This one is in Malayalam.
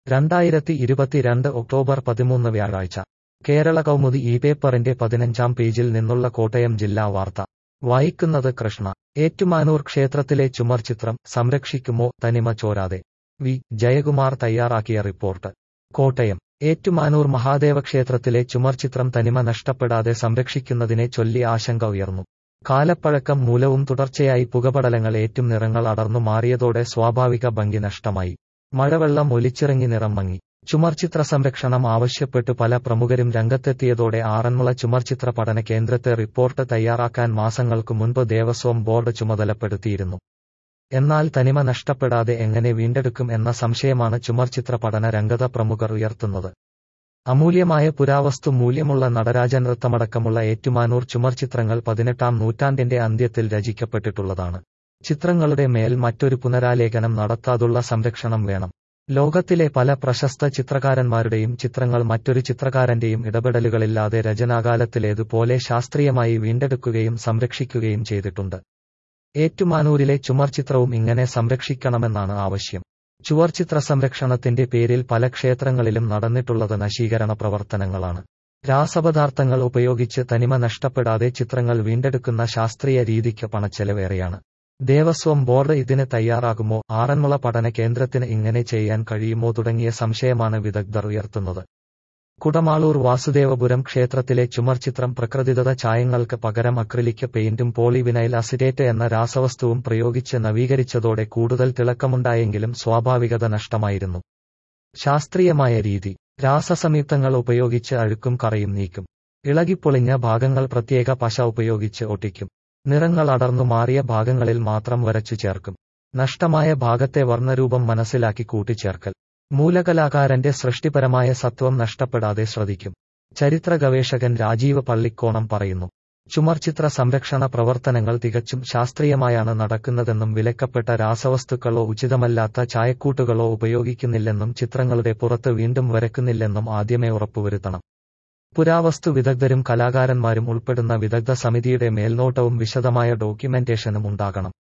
രണ്ടായിരത്തി ഇരുപത്തിരണ്ട് ഒക്ടോബർ പതിമൂന്ന് വ്യാഴാഴ്ച കേരള കൗമുദി ഈ പേപ്പറിന്റെ പതിനഞ്ചാം പേജിൽ നിന്നുള്ള കോട്ടയം ജില്ലാ വാർത്ത വായിക്കുന്നത് കൃഷ്ണ ഏറ്റുമാനൂർ ക്ഷേത്രത്തിലെ ചുമർ ചിത്രം സംരക്ഷിക്കുമോ തനിമ ചോരാതെ വി ജയകുമാർ തയ്യാറാക്കിയ റിപ്പോർട്ട് കോട്ടയം ഏറ്റുമാനൂർ മഹാദേവ ക്ഷേത്രത്തിലെ ചുമർ ചിത്രം തനിമ നഷ്ടപ്പെടാതെ സംരക്ഷിക്കുന്നതിനെ ചൊല്ലി ആശങ്ക ഉയർന്നു കാലപ്പഴക്കം മൂലവും തുടർച്ചയായി പുകപടലങ്ങൾ ഏറ്റും നിറങ്ങൾ അടർന്നു മാറിയതോടെ സ്വാഭാവിക ഭംഗി നഷ്ടമായി മഴവെള്ളം ഒലിച്ചിറങ്ങി നിറം മങ്ങി ചുമർചിത്ര സംരക്ഷണം ആവശ്യപ്പെട്ടു പല പ്രമുഖരും രംഗത്തെത്തിയതോടെ ആറന്മുള ചുമർചിത്ര പഠന കേന്ദ്രത്തെ റിപ്പോർട്ട് തയ്യാറാക്കാൻ മാസങ്ങൾക്കു മുൻപ് ദേവസ്വം ബോർഡ് ചുമതലപ്പെടുത്തിയിരുന്നു എന്നാൽ തനിമ നഷ്ടപ്പെടാതെ എങ്ങനെ വീണ്ടെടുക്കും എന്ന സംശയമാണ് ചുമർചിത്ര പഠന രംഗത പ്രമുഖർ ഉയർത്തുന്നത് അമൂല്യമായ പുരാവസ്തു മൂല്യമുള്ള നടരാജ നൃത്തമടക്കമുള്ള ഏറ്റുമാനൂർ ചുമർചിത്രങ്ങൾ പതിനെട്ടാം നൂറ്റാണ്ടിന്റെ അന്ത്യത്തിൽ രചിക്കപ്പെട്ടിട്ടുള്ളതാണ് ചിത്രങ്ങളുടെ മേൽ മറ്റൊരു പുനരാലേഖനം നടത്താതുള്ള സംരക്ഷണം വേണം ലോകത്തിലെ പല പ്രശസ്ത ചിത്രകാരന്മാരുടെയും ചിത്രങ്ങൾ മറ്റൊരു ചിത്രകാരന്റെയും ഇടപെടലുകളില്ലാതെ രചനാകാലത്തിലേതുപോലെ ശാസ്ത്രീയമായി വീണ്ടെടുക്കുകയും സംരക്ഷിക്കുകയും ചെയ്തിട്ടുണ്ട് ഏറ്റുമാനൂരിലെ ചുമർചിത്രവും ഇങ്ങനെ സംരക്ഷിക്കണമെന്നാണ് ആവശ്യം ചുവർചിത്ര സംരക്ഷണത്തിന്റെ പേരിൽ പല ക്ഷേത്രങ്ങളിലും നടന്നിട്ടുള്ളത് നശീകരണ പ്രവർത്തനങ്ങളാണ് രാസപദാർത്ഥങ്ങൾ ഉപയോഗിച്ച് തനിമ നഷ്ടപ്പെടാതെ ചിത്രങ്ങൾ വീണ്ടെടുക്കുന്ന ശാസ്ത്രീയ രീതിക്ക് പണച്ചെലവേറെയാണ് ദേവസ്വം ബോർഡ് ഇതിന് തയ്യാറാകുമോ ആറന്മുള പഠന കേന്ദ്രത്തിന് ഇങ്ങനെ ചെയ്യാൻ കഴിയുമോ തുടങ്ങിയ സംശയമാണ് വിദഗ്ധർ ഉയർത്തുന്നത് കുടമാളൂർ വാസുദേവപുരം ക്ഷേത്രത്തിലെ ചുമർചിത്രം പ്രകൃതിദത്ത ചായങ്ങൾക്ക് പകരം അക്രിലിക് പെയിന്റും പോളിവിനൈൽ അസിറ്റേറ്റ് എന്ന രാസവസ്തുവും പ്രയോഗിച്ച് നവീകരിച്ചതോടെ കൂടുതൽ തിളക്കമുണ്ടായെങ്കിലും സ്വാഭാവികത നഷ്ടമായിരുന്നു ശാസ്ത്രീയമായ രീതി രാസസംയുക്തങ്ങൾ ഉപയോഗിച്ച് അഴുക്കും കറയും നീക്കും ഇളകിപ്പൊളിഞ്ഞ ഭാഗങ്ങൾ പ്രത്യേക പശ ഉപയോഗിച്ച് ഒട്ടിക്കും നിറങ്ങൾ അടർന്നു മാറിയ ഭാഗങ്ങളിൽ മാത്രം വരച്ചു ചേർക്കും നഷ്ടമായ ഭാഗത്തെ വർണ്ണരൂപം മനസ്സിലാക്കി കൂട്ടിച്ചേർക്കൽ മൂലകലാകാരന്റെ സൃഷ്ടിപരമായ സത്വം നഷ്ടപ്പെടാതെ ശ്രദ്ധിക്കും ചരിത്ര ഗവേഷകൻ രാജീവ് പള്ളിക്കോണം പറയുന്നു ചുമർചിത്ര സംരക്ഷണ പ്രവർത്തനങ്ങൾ തികച്ചും ശാസ്ത്രീയമായാണ് നടക്കുന്നതെന്നും വിലക്കപ്പെട്ട രാസവസ്തുക്കളോ ഉചിതമല്ലാത്ത ചായക്കൂട്ടുകളോ ഉപയോഗിക്കുന്നില്ലെന്നും ചിത്രങ്ങളുടെ പുറത്ത് വീണ്ടും വരക്കുന്നില്ലെന്നും ആദ്യമേ ഉറപ്പുവരുത്തണം പുരാവസ്തു വിദഗ്ധരും കലാകാരന്മാരും ഉൾപ്പെടുന്ന വിദഗ്ധ സമിതിയുടെ മേൽനോട്ടവും വിശദമായ ഡോക്യുമെന്റേഷനും ഉണ്ടാകണം